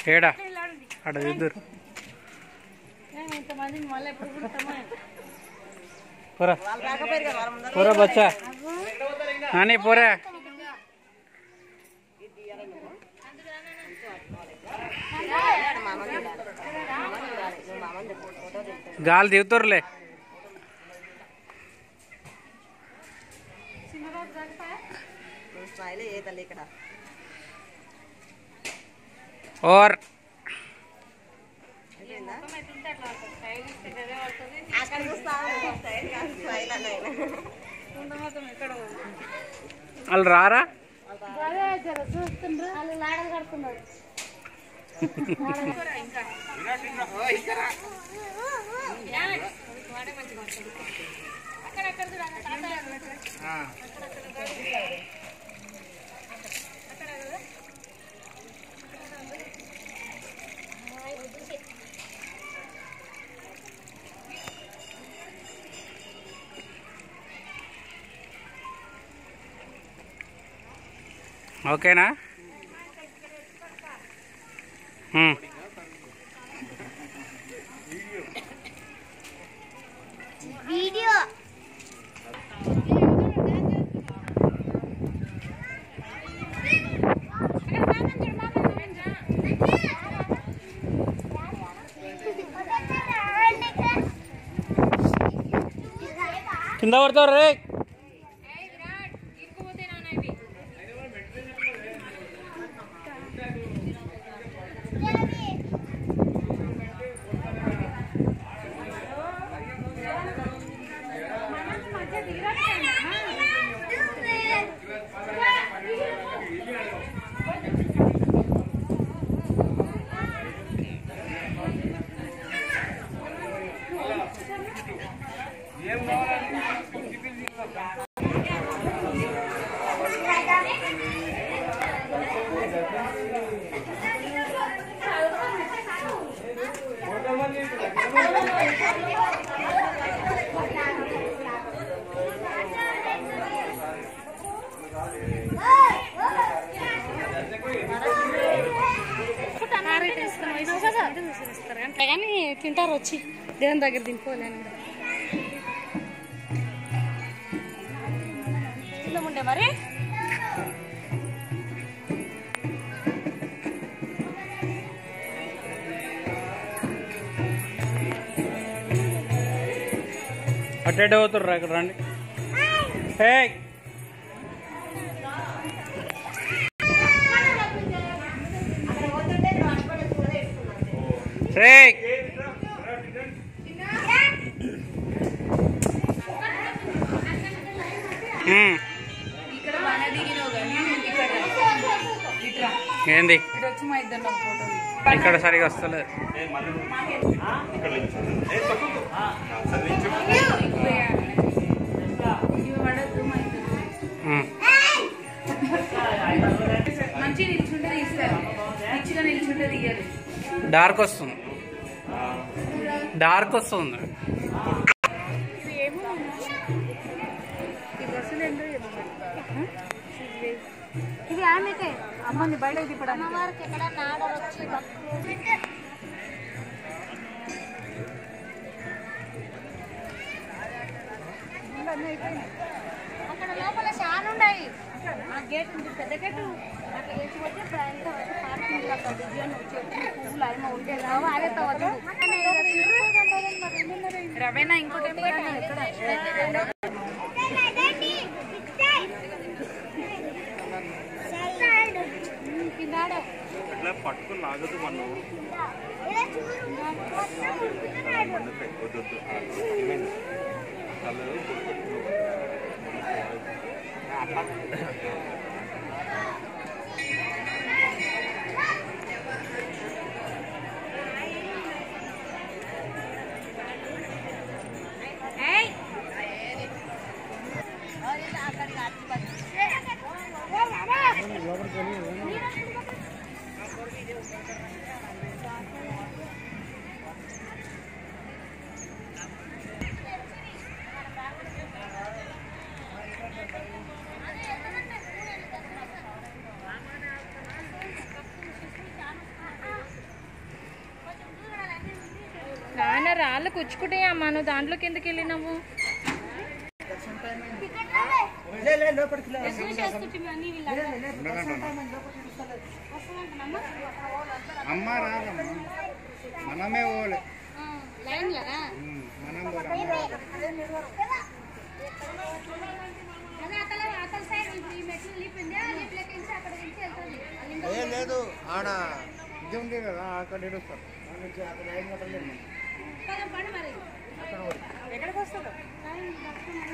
ఏడా అక్కడ చూద్దరు ఇంతమందిని మళ్ళీ ఎప్పుడు పుడతామో పోరా పోరా బచ్చా నాని పోరా గాలి దిగుతారులే స్మైల్ ఏ తల్లి ఇక్కడ ఓర్ అయిపోయిందా అక్కడ చూస్తా స్టైల్ కాదు స్మైల్ అన్న వాళ్ళు రారా అదే జర చూస్తుండ్రు వాళ్ళు లాడలు కడుతున్నారు ఓకేనా హ్మ్. వీడియో కింద పడతారు రే కానీ తింటారు వచ్చి దేవుని దగ్గర దింపుకోలేను ఉండే మరి అటెడ్ అవుతారు అక్కడ రండి హే రే హ్మ్. ఇక్కడ బాగానే దిగినావు కానీ ఇక్కడ ఇట్రా ఏంది ఇటు వచ్చి మా ఇద్దరు నాకు ఫోటో ఇక్కడ సరిగా వస్తలేదు ఇవి పడద్దు మా ఇద్దరు హ్మ్. మంచిగా నిల్చుంటే తీస్తారు మంచిగా నిల్చుంటే తీయాలి డార్క్ వస్తుంది డార్క్ వస్తుంది ఇది ఆమెకే అమ్మని బయట తిప్పడానికి అమ్మవారికి ఎక్కడ ఆర్డర్ వచ్చి అక్కడ లోపల చాలా ఉన్నాయి ఆ గేట్ ఉంది పెద్ద గేట్ అట్లా వేసి పోతే ఎంత పార్కింగ్ అక్కడ డిజైన్ వచ్చేది పువ్వులు అయినా ఉంటే కావు అదే తవ్వదు రవేనా ఇంకోటి ఏం పెట్టాను ఎక్కడ కిందాడే అట్లా పట్టుకుని లాగదు మనం మండుతాయి వద్దు వద్దు ఏమైంది కళ్ళు నాన్న రాళ్ళు కుచ్చుకుంటాయి అమ్మా నువ్వు దాంట్లోకి ఎందుకు వెళ్ళినావు చూసి వస్తుంటే అన్ని వీళ్ళందరూ. అమ్మ రాదమ్మ మనమే పోలే ఆ, లైన్ కదా మనం పోలే అదే అతల అతల సైడ్ ఇప్పుడు ఈ మెట్లు లిపింది ఆ లిప్ లెక్కించి అక్కడ నుంచి వెళ్తుంది ఆ లింగం ఏ లేదు ఆడ ఇది ఉంది కదా అక్కడ ఏడుస్తారు పదం పని మరి ఎక్కడికి వస్తుందో